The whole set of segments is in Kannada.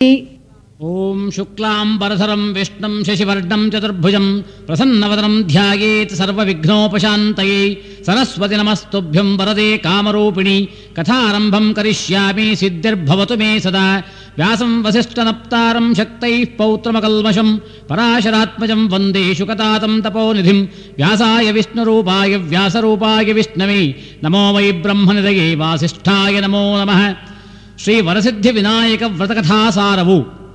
ಓಂ ಶುಕ್ಲಾಂಬರಧರಂ ವಿಷ್ಣುಂ ಶಶಿವರ್ಣಂ ಚತುರ್ಭುಜಂ ಪ್ರಸನ್ನವದನಂ ಧ್ಯಾಯೇತ್ ಸರ್ವವಿಘ್ನೋಪಶಾಂತಯೇ ಸರಸ್ವತಿ ನಮಸ್ತುಭ್ಯಂ ವರದೆ ಕಾಮರೂಪಿಣಿ ಕಥಾರಂಭಂ ಕರಿಷ್ಯಾಮಿ ಸಿದ್ಧಿರ್ಭವತು ಮೇ ಸದಾ ವ್ಯಾಸಂ ವಸಿಷ್ಠನಪ್ತಾರಂ ಶಕ್ತೈಃ ಪೌತ್ರಮಕಲ್ಮಷಂ ಪರಾಶರಾತ್ಮಜಂ ವಂದೇ ಶುಕತಾತಂ ತಪೋನಿಧಿಂ ವ್ಯಾಸಾಯ ವಿಷ್ಣುರೂಪಾಯ ವ್ಯಾಸರೂಪಾಯ ವಿಷ್ಣವೇ ನಮೋ ವೈ ಬ್ರಹ್ಮನಿದಯೇ ವಾಸಿಷ್ಠಾಯ ನಮೋ ನಮಃ ಶ್ರೀ ವರಸಿದ್ಧಿ ವಿನಾಯಕ ವ್ರತಕಥಾಸಾರವು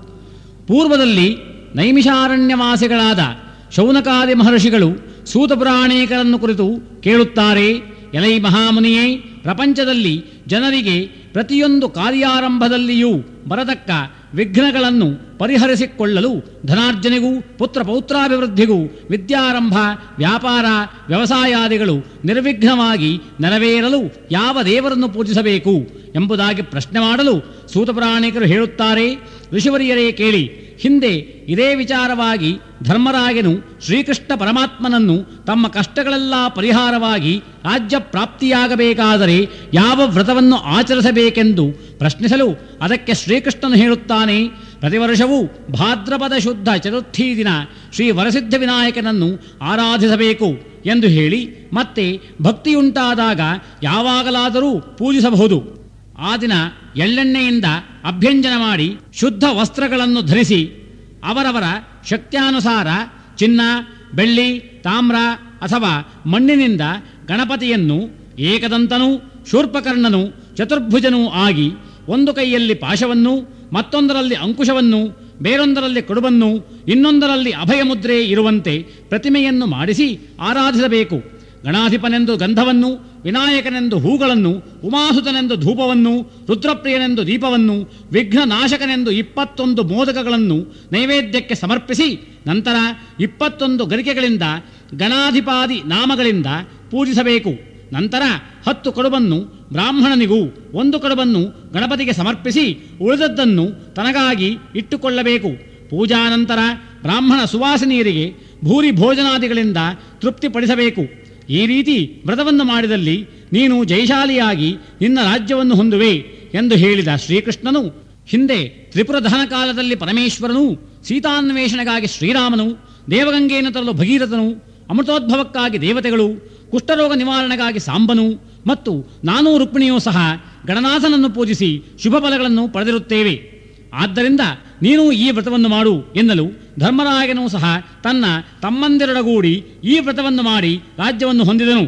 ಪೂರ್ವದಲ್ಲಿ ನೈಮಿಷಾರಣ್ಯವಾಸಿಗಳಾದ ಶೌನಕಾದಿ ಮಹರ್ಷಿಗಳು ಸೂತಪುರಾಣೇಕರನ್ನು ಕುರಿತು ಕೇಳುತ್ತಾರೆ ಎಲೈ ಮಹಾಮುನಿಯೇ ಪ್ರಪಂಚದಲ್ಲಿ ಜನರಿಗೆ ಪ್ರತಿಯೊಂದು ಕಾರ್ಯಾರಂಭದಲ್ಲಿಯೂ ಬರತಕ್ಕ ವಿಘ್ನಗಳನ್ನು ಪರಿಹರಿಸಿಕೊಳ್ಳಲು ಧನಾರ್ಜನೆಗೂ ಪುತ್ರ ಪೌತ್ರಾಭಿವೃದ್ಧಿಗೂ ವಿದ್ಯಾರಂಭ ವ್ಯಾಪಾರ ವ್ಯವಸಾಯಾದಿಗಳು ನಿರ್ವಿಘ್ನವಾಗಿ ನೆರವೇರಲು ಯಾವ ದೇವರನ್ನು ಪೂಜಿಸಬೇಕು ಎಂಬುದಾಗಿ ಪ್ರಶ್ನೆ ಮಾಡಲು ಸೂತಪುರಾಣಿಕರು ಹೇಳುತ್ತಾರೆ ಋಷಿವರಿಯರೇ ಕೇಳಿ ಹಿಂದೆ ಇದೇ ವಿಚಾರವಾಗಿ ಧರ್ಮರಾಯನು ಶ್ರೀಕೃಷ್ಣ ಪರಮಾತ್ಮನನ್ನು ತಮ್ಮ ಕಷ್ಟಗಳೆಲ್ಲ ಪರಿಹಾರವಾಗಿ ರಾಜ್ಯ ಪ್ರಾಪ್ತಿಯಾಗಬೇಕಾದರೆ ಯಾವ ವ್ರತವನ್ನು ಆಚರಿಸಬೇಕೆಂದು ಪ್ರಶ್ನಿಸಲು ಅದಕ್ಕೆ ಶ್ರೀಕೃಷ್ಣನು ಹೇಳುತ್ತಾನೆ ಪ್ರತಿ ವರ್ಷವೂ ಭಾದ್ರಪದ ಶುದ್ಧ ಚತುರ್ಥಿ ದಿನ ಶ್ರೀ ವರಸಿದ್ಧ ವಿನಾಯಕನನ್ನು ಆರಾಧಿಸಬೇಕು ಎಂದು ಹೇಳಿ ಮತ್ತೆ ಭಕ್ತಿಯುಂಟಾದಾಗ ಯಾವಾಗಲಾದರೂ ಪೂಜಿಸಬಹುದು ಆ ದಿನ ಎಳ್ಳೆಣ್ಣೆಯಿಂದ ಅಭ್ಯಂಜನ ಮಾಡಿ ಶುದ್ಧ ವಸ್ತ್ರಗಳನ್ನು ಧರಿಸಿ ಅವರವರ ಶಕ್ತ್ಯಾನುಸಾರ ಚಿನ್ನ ಬೆಳ್ಳಿ ತಾಮ್ರ ಅಥವಾ ಮಣ್ಣಿನಿಂದ ಗಣಪತಿಯನ್ನು ಏಕದಂತನೂ ಶೂರ್ಪಕರ್ಣನು ಚತುರ್ಭುಜನೂ ಆಗಿ ಒಂದು ಕೈಯಲ್ಲಿ ಪಾಶವನ್ನು ಮತ್ತೊಂದರಲ್ಲಿ ಅಂಕುಶವನ್ನು ಬೇರೊಂದರಲ್ಲಿ ಕೊಡುವನ್ನು ಇನ್ನೊಂದರಲ್ಲಿ ಅಭಯ ಮುದ್ರೆ ಇರುವಂತೆ ಪ್ರತಿಮೆಯನ್ನು ಮಾಡಿಸಿ ಆರಾಧಿಸಬೇಕು ಗಣಾಧಿಪನೆಂದು ಗಂಧವನ್ನು ವಿನಾಯಕನೆಂದು ಹೂಗಳನ್ನು ಉಮಾಸುತನೆಂದು ಧೂಪವನ್ನು ರುದ್ರಪ್ರಿಯನೆಂದು ದೀಪವನ್ನು ವಿಘ್ನನಾಶಕನೆಂದು ಇಪ್ಪತ್ತೊಂದು ಮೋದಕಗಳನ್ನು ನೈವೇದ್ಯಕ್ಕೆ ಸಮರ್ಪಿಸಿ ನಂತರ ಇಪ್ಪತ್ತೊಂದು ಗರಿಕೆಗಳಿಂದ ಗಣಾಧಿಪಾದಿ ನಾಮಗಳಿಂದ ಪೂಜಿಸಬೇಕು ನಂತರ ಹತ್ತು ಕಡುಬನ್ನು ಬ್ರಾಹ್ಮಣನಿಗೂ ಒಂದು ಕಡುಬನ್ನು ಗಣಪತಿಗೆ ಸಮರ್ಪಿಸಿ ಉಳಿದದ್ದನ್ನು ತನಗಾಗಿ ಇಟ್ಟುಕೊಳ್ಳಬೇಕು ಪೂಜಾನಂತರ ಬ್ರಾಹ್ಮಣ ಸುವಾಸಿನಿಯರಿಗೆ ಭೂರಿ ಭೋಜನಾದಿಗಳಿಂದ ತೃಪ್ತಿಪಡಿಸಬೇಕು ಈ ರೀತಿ ವ್ರತವನ್ನು ಮಾಡಿದಲ್ಲಿ ನೀನು ಜಯಶಾಲಿಯಾಗಿ ನಿನ್ನ ರಾಜ್ಯವನ್ನು ಹೊಂದುವೆ ಎಂದು ಹೇಳಿದ ಶ್ರೀಕೃಷ್ಣನು ಹಿಂದೆ ತ್ರಿಪುರ ದಹನ ಕಾಲದಲ್ಲಿ ಪರಮೇಶ್ವರನು ಸೀತಾನ್ವೇಷಣೆಗಾಗಿ ಶ್ರೀರಾಮನು ದೇವಗಂಗೆಯನ್ನು ತರಲು ಭಗೀರಥನು ಅಮೃತೋದ್ಭವಕ್ಕಾಗಿ ದೇವತೆಗಳು ಕುಷ್ಠರೋಗ ನಿವಾರಣೆಗಾಗಿ ಸಾಂಬನು ಮತ್ತು ನಾನೂ ರುಕ್ಮಿಣಿಯೂ ಸಹ ಗಣನಾಥನನ್ನು ಪೂಜಿಸಿ ಶುಭ ಫಲಗಳನ್ನು ಪಡೆದಿರುತ್ತೇವೆ ಆದ್ದರಿಂದ ನೀನು ಈ ವ್ರತವನ್ನು ಮಾಡು ಎನ್ನಲು ಧರ್ಮರಾಯನೂ ಸಹ ತನ್ನ ತಮ್ಮಂದಿರೊಡಗೂಡಿ ಈ ವ್ರತವನ್ನು ಮಾಡಿ ರಾಜ್ಯವನ್ನು ಹೊಂದಿದನು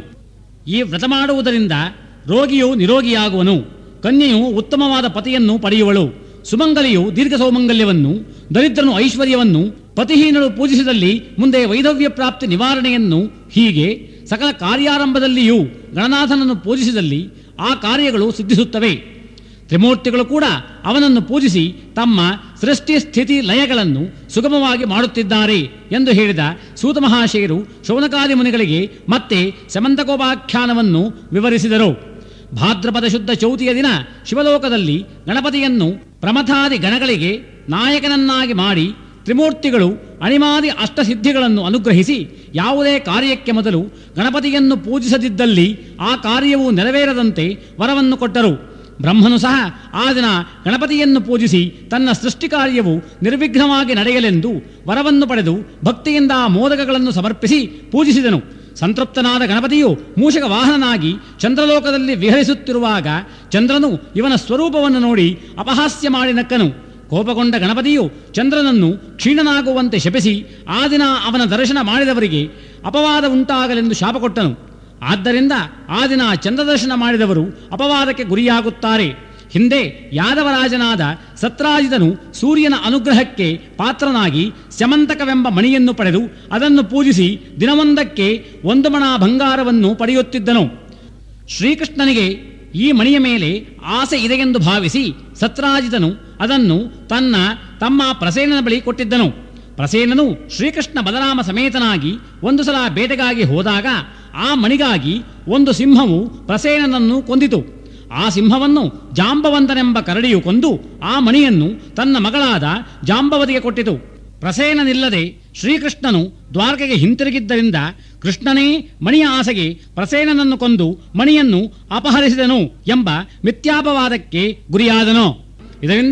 ಈ ವ್ರತ ಮಾಡುವುದರಿಂದ ರೋಗಿಯು ನಿರೋಗಿಯಾಗುವನು ಕನ್ಯೆಯು ಉತ್ತಮವಾದ ಪತಿಯನ್ನು ಪಡೆಯುವಳು ಸುಮಂಗಲಿಯು ದೀರ್ಘ ಸೌಮಂಗಲ್ಯವನ್ನು ದರಿದ್ರನು ಐಶ್ವರ್ಯವನ್ನು ಪತಿಹೀನಳು ಪೂಜಿಸಿದಲ್ಲಿ ಮುಂದೆ ವೈಧವ್ಯ ಪ್ರಾಪ್ತಿ ನಿವಾರಣೆಯನ್ನು ಹೀಗೆ ಸಕಲ ಕಾರ್ಯಾರಂಭದಲ್ಲಿಯೂ ಗಣನಾಥನನ್ನು ಪೂಜಿಸಿದಲ್ಲಿ ಆ ಕಾರ್ಯಗಳು ಸಿದ್ಧಿಸುತ್ತವೆ ತ್ರಿಮೂರ್ತಿಗಳು ಕೂಡ ಅವನನ್ನು ಪೂಜಿಸಿ ತಮ್ಮ ಸೃಷ್ಟಿ ಸ್ಥಿತಿ ಲಯಗಳನ್ನು ಸುಗಮವಾಗಿ ಮಾಡುತ್ತಿದ್ದಾರೆ ಎಂದು ಹೇಳಿದ ಸೂತ ಮಹಾಶಯರು ಶೌನಕಾದಿ ಮುನಿಗಳಿಗೆ ಮತ್ತೆ ಸಮಂತಕೋಪಾಖ್ಯಾನವನ್ನು ವಿವರಿಸಿದರು ಭಾದ್ರಪದ ಶುದ್ಧ ಚೌತಿಯ ದಿನ ಶಿವಲೋಕದಲ್ಲಿ ಗಣಪತಿಯನ್ನು ಪ್ರಮಥಾದಿ ಗಣಗಳಿಗೆ ನಾಯಕನನ್ನಾಗಿ ಮಾಡಿ ತ್ರಿಮೂರ್ತಿಗಳು ಅಣಿಮಾದಿ ಅಷ್ಟಸಿದ್ಧಿಗಳನ್ನು ಅನುಗ್ರಹಿಸಿ ಯಾವುದೇ ಕಾರ್ಯಕ್ಕೆ ಮೊದಲು ಗಣಪತಿಯನ್ನು ಪೂಜಿಸದಿದ್ದಲ್ಲಿ ಆ ಕಾರ್ಯವು ನೆರವೇರದಂತೆ ವರವನ್ನು ಕೊಟ್ಟರು ಬ್ರಹ್ಮನು ಸಹ ಆ ದಿನ ಗಣಪತಿಯನ್ನು ಪೂಜಿಸಿ ತನ್ನ ಸೃಷ್ಟಿ ಕಾರ್ಯವು ನಿರ್ವಿಘ್ನವಾಗಿ ನಡೆಯಲೆಂದು ವರವನ್ನು ಪಡೆದು ಭಕ್ತಿಯಿಂದ ಆ ಮೋದಕಗಳನ್ನು ಸಮರ್ಪಿಸಿ ಪೂಜಿಸಿದನು ಸಂತೃಪ್ತನಾದ ಗಣಪತಿಯು ಮೂಷಕ ವಾಹನನಾಗಿ ಚಂದ್ರಲೋಕದಲ್ಲಿ ವಿಹರಿಸುತ್ತಿರುವಾಗ ಚಂದ್ರನು ಇವನ ಸ್ವರೂಪವನ್ನು ನೋಡಿ ಅಪಹಾಸ್ಯ ಮಾಡಿ ನಕ್ಕನು ಕೋಪಗೊಂಡ ಗಣಪತಿಯು ಚಂದ್ರನನ್ನು ಕ್ಷೀಣನಾಗುವಂತೆ ಶಪಿಸಿ ಆ ದಿನ ಅವನ ದರ್ಶನ ಮಾಡಿದವರಿಗೆ ಅಪವಾದ ಉಂಟಾಗಲೆಂದು ಶಾಪ ಕೊಟ್ಟನು ಆದ್ದರಿಂದ ಆ ದಿನ ಚಂದ್ರದರ್ಶನ ಮಾಡಿದವರು ಅಪವಾದಕ್ಕೆ ಗುರಿಯಾಗುತ್ತಾರೆ ಹಿಂದೆ ಯಾದವರಾಜನಾದ ಸತ್ರಾಜಿತನು ಸೂರ್ಯನ ಅನುಗ್ರಹಕ್ಕೆ ಪಾತ್ರನಾಗಿ ಸ್ಯಮಂತಕವೆಂಬ ಮಣಿಯನ್ನು ಪಡೆದು ಅದನ್ನು ಪೂಜಿಸಿ ದಿನವೊಂದಕ್ಕೆ ಒಂದು ಮಣ ಬಂಗಾರವನ್ನು ಪಡೆಯುತ್ತಿದ್ದನು ಶ್ರೀಕೃಷ್ಣನಿಗೆ ಈ ಮಣಿಯ ಮೇಲೆ ಆಸೆ ಇದೆಯೆಂದು ಭಾವಿಸಿ ಸತ್ರಾಜಿತನು ಅದನ್ನು ತನ್ನ ತಮ್ಮ ಪ್ರಸೇನನ ಬಳಿ ಕೊಟ್ಟಿದ್ದನು ಪ್ರಸೇನನು ಶ್ರೀಕೃಷ್ಣ ಬಲರಾಮ ಸಮೇತನಾಗಿ ಒಂದು ಸಲ ಬೇಟೆಗಾಗಿ ಹೋದಾಗ ಆ ಮಣಿಗಾಗಿ ಒಂದು ಸಿಂಹವು ಪ್ರಸೇನನನ್ನು ಕೊಂದಿತು ಆ ಸಿಂಹವನ್ನು ಜಾಂಬವಂತನೆಂಬ ಕರಡಿಯು ಕೊಂದು ಆ ಮಣಿಯನ್ನು ತನ್ನ ಮಗಳಾದ ಜಾಂಬವತಿಗೆ ಕೊಟ್ಟಿತು ಪ್ರಸೇನನಿಲ್ಲದೆ ಶ್ರೀಕೃಷ್ಣನು ದ್ವಾರಕೆಗೆ ಹಿಂತಿರುಗಿದ್ದರಿಂದ ಕೃಷ್ಣನೇ ಮಣಿಯ ಆಸೆಗೆ ಪ್ರಸೇನನನ್ನು ಕೊಂದು ಮಣಿಯನ್ನು ಅಪಹರಿಸಿದನು ಎಂಬ ಮಿಥ್ಯಾಪವಾದಕ್ಕೆ ಗುರಿಯಾದನು ಇದರಿಂದ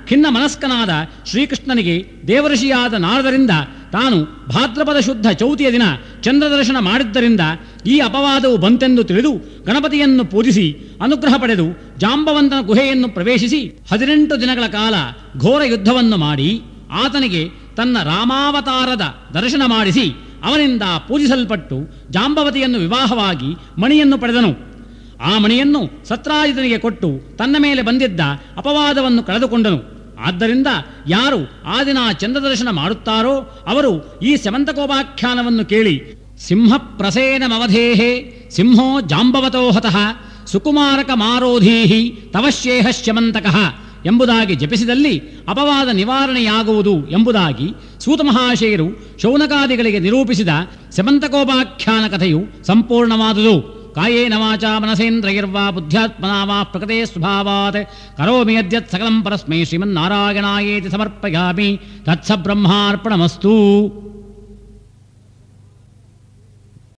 ಖಿನ್ನ ಮನಸ್ಕನಾದ ಶ್ರೀಕೃಷ್ಣನಿಗೆ ದೇವಋಷಿಯಾದ ನಾರದರಿಂದ ತಾನು ಭಾದ್ರಪದ ಶುದ್ಧ ಚೌತಿಯ ದಿನ ಚಂದ್ರದರ್ಶನ ಮಾಡಿದ್ದರಿಂದ ಈ ಅಪವಾದವು ಬಂತೆಂದು ತಿಳಿದು ಗಣಪತಿಯನ್ನು ಪೂಜಿಸಿ ಅನುಗ್ರಹ ಪಡೆದು ಜಾಂಬವಂತನ ಗುಹೆಯನ್ನು ಪ್ರವೇಶಿಸಿ ಹದಿನೆಂಟು ದಿನಗಳ ಕಾಲ ಘೋರ ಯುದ್ಧವನ್ನು ಮಾಡಿ ಆತನಿಗೆ ತನ್ನ ರಾಮಾವತಾರದ ದರ್ಶನ ಮಾಡಿಸಿ ಅವನಿಂದ ಪೂಜಿಸಲ್ಪಟ್ಟು ಜಾಂಬವತಿಯನ್ನು ವಿವಾಹವಾಗಿ ಮಣಿಯನ್ನು ಪಡೆದನು ಆ ಮಣಿಯನ್ನು ಸತ್ರಾಜಿತನಿಗೆ ಕೊಟ್ಟು ತನ್ನ ಮೇಲೆ ಬಂದಿದ್ದ ಅಪವಾದವನ್ನು ಕಳೆದುಕೊಂಡನು ಆದ್ದರಿಂದ ಯಾರು ಆ ದಿನ ಚಂದ್ರದರ್ಶನ ಮಾಡುತ್ತಾರೋ ಅವರು ಈ ಸ್ಯಮಂತಕೋಪಾಖ್ಯಾನವನ್ನು ಕೇಳಿ ಸಿಂಹ ಪ್ರಸೇನಮವಧೇಹೆ ಸಿಂಹೋ ಜಾಂಬವತೋ ಹತಃ ಸುಕುಮಾರಕ ಮಾರೋಧೀಹಿ ತವಶ್ಯೇಹ ಶ್ಯಮಂತಕಃ ಎಂಬುದಾಗಿ ಜಪಿಸಿದಲ್ಲಿ ಅಪವಾದ ನಿವಾರಣೆಯಾಗುವುದು ಎಂಬುದಾಗಿ ಸೂತಮಹಾಶಯರು ಶೌನಕಾದಿಗಳಿಗೆ ನಿರೂಪಿಸಿದ ಸ್ಯಮಂತಕೋಪಾಖ್ಯಾನ ಕಥೆಯು ಸಂಪೂರ್ಣವಾದುದು ಕಾಯೇನ ವಾಚ ಮನಸೇಂದ್ರೈರ್ವಾ ಬುದ್ಧ್ಯಾತ್ಮನಾ ವಾ ಪ್ರಕೃತೆ ಸ್ವಭಾವಾತ್ ಕರೋಮಿ ಯದ್ಯತ್ ಸಕಲಂ ಪರಸ್ಮೈ ಶ್ರೀಮನ್ನಾರಾಯಣಾಯೇತಿ ಸಮರ್ಪಯಾಮಿ ತತ್ಸ ಬ್ರಹ್ಮಾರ್ಪಣಮಸ್ತು